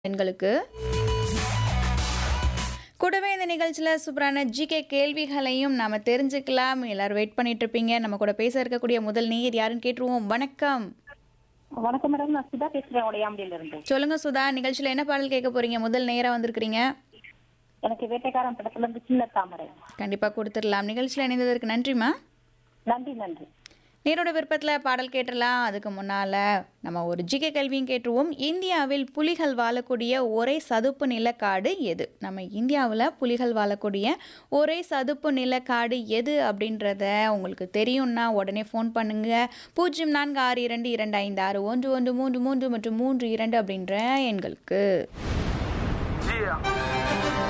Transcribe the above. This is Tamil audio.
எண்களுக்கு கூடவே இந்த நிகழ்ச்சியில் சூப்பரான ஜிகே கேள்விகளையும் நாம தெரிஞ்சுக்கலாம் எல்லாரும் வெயிட் பண்ணிட்டு இருப்பீங்க நம்ம கூட பேச இருக்கக்கூடிய முதல் நேயர் யாருன்னு கேட்டுருவோம் வணக்கம் வணக்கம் மேடம் நான் சுதா பேசுறேன் உடையாம்படியில இருந்து சொல்லுங்க சுதா நிகழ்ச்சியில் என்ன பாடல் கேட்க போறீங்க முதல் நேரா வந்திருக்கிறீங்க எனக்கு வேட்டைக்காரன் படத்துல இருந்து சின்ன தாமரை கண்டிப்பா கொடுத்துடலாம் நிகழ்ச்சியில் இணைந்ததற்கு நன்றிம்மா நன்றி நன்றி நேரோட விருப்பத்தில் பாடல் கேட்டுடலாம் அதுக்கு முன்னால் நம்ம ஒரு ஜிகே கேள்வியும் கேட்டுருவோம் இந்தியாவில் புலிகள் வாழக்கூடிய ஒரே சதுப்பு நிலக்காடு எது நம்ம இந்தியாவில் புலிகள் வாழக்கூடிய ஒரே சதுப்பு நிலக்காடு எது அப்படின்றத உங்களுக்கு தெரியும்னா உடனே ஃபோன் பண்ணுங்க பூஜ்ஜியம் நான்கு ஆறு இரண்டு இரண்டு ஐந்து ஆறு ஒன்று ஒன்று மூன்று மூன்று மற்றும் மூன்று இரண்டு அப்படின்ற எண்களுக்கு Yeah.